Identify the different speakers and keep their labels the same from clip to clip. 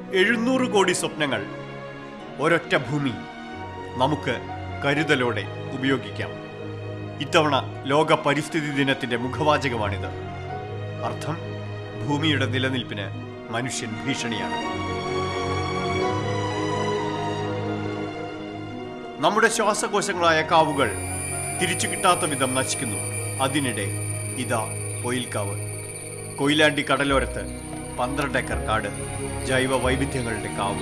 Speaker 1: എഴുന്നൂറ് കോടി സ്വപ്നങ്ങൾ ഒരൊറ്റ ഭൂമി നമുക്ക് കരുതലോടെ ഉപയോഗിക്കാം ഇത്തവണ ലോക പരിസ്ഥിതി ദിനത്തിന്റെ മുഖവാചകമാണിത് അർത്ഥം ഭൂമിയുടെ നിലനിൽപ്പിന് മനുഷ്യൻ ഭീഷണിയാണ് നമ്മുടെ ശ്വാസകോശങ്ങളായ കാവുകൾ തിരിച്ചു കിട്ടാത്ത വിധം നശിക്കുന്നു അതിനിടെ ഇതാ പൊയിൽക്കാവ് കൊയിലാണ്ടി കടലോരത്ത് പന്ത്രണ്ട് ഏക്കർ കാട് ജൈവ വൈവിധ്യങ്ങളുടെ കാവ്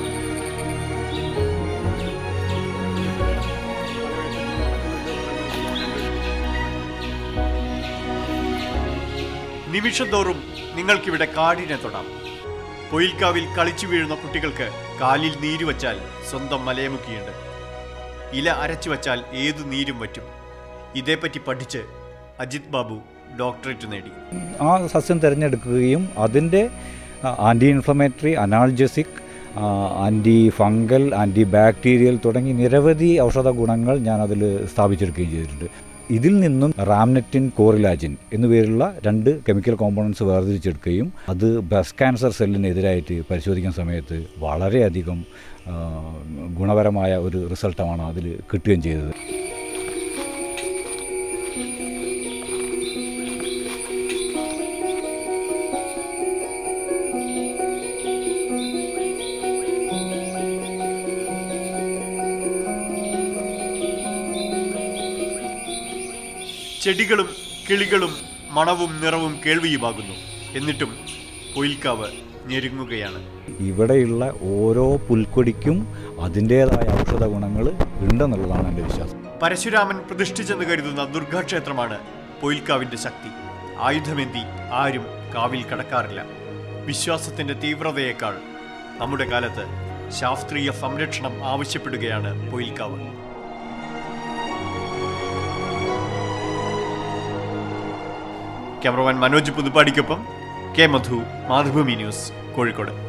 Speaker 1: നിമിഷന്തോറും നിങ്ങൾക്കിവിടെ കാടിനെ തൊടാം പൊയിൽക്കാവിൽ കളിച്ചു വീഴുന്ന കുട്ടികൾക്ക് കാലിൽ നീര് വച്ചാൽ സ്വന്തം മലയമുക്കിയുണ്ട് ഇല അരച്ചു വച്ചാൽ ഏതു നീരും വറ്റും ഇതേപ്പറ്റി പഠിച്ച് അജിത് ബാബു ഡോക്ടറേറ്റ് നേടി
Speaker 2: ആ സസ്യം തിരഞ്ഞെടുക്കുകയും അതിൻ്റെ anti inflammatory analgesic anti fungal anti bacterial തുടങ്ങി നിരവധി ഔഷധ ഗുണങ്ങൾ ഞാൻ അതിൽ സ്ഥാപിച്ചെടുക്കുകയും ചെയ്തിട്ടുണ്ട് ഇതിൽ നിന്നും റാംനെറ്റിൻ കോറിലാജിൻ എന്നുപേരുള്ള രണ്ട് കെമിക്കൽ കോമ്പണൻസ് വേർതിരിച്ചെടുക്കുകയും അത് ബ്രസ്റ്റ് ക്യാൻസർ സെല്ലിനെതിരായിട്ട് പരിശോധിക്കുന്ന സമയത്ത് വളരെയധികം ആ, ഗുണപരമായ ഒരു റിസൾട്ടാണ് അതിൽ കിട്ടുകയും ചെയ്തത്
Speaker 1: ചെടികളും കിളികളും മണവും നിറവും കേൾവിയുമാകുന്നു എന്നിട്ടും പൊയിൽക്കാവ് ഞെരുങ്ങുകയാണ്
Speaker 2: ഇവിടെയുള്ള ഓരോ പുൽക്കൊടിക്കും അതിൻ്റേതായ ഔഷധ ഗുണങ്ങൾ ഉണ്ടെന്നുള്ളതാണ് എൻ്റെ വിശ്വാസം
Speaker 1: പരശുരാമൻ പ്രതിഷ്ഠിച്ചെന്ന് കരുതുന്ന ദുർഗാക്ഷേത്രമാണ് പൊയിൽക്കാവിന്റെ ശക്തി ആയുധമേന്തി ആരും കാവിൽ കടക്കാറില്ല വിശ്വാസത്തിന്റെ തീവ്രതയേക്കാൾ നമ്മുടെ കാലത്ത് ശാസ്ത്രീയ സംരക്ഷണം ആവശ്യപ്പെടുകയാണ് പൊയിൽക്കാവ് ക്യാമറമാൻ മനോജ് പുതുപ്പാടിക്കൊപ്പം കെ മധു മാതൃഭൂമി ന്യൂസ് കോഴിക്കോട്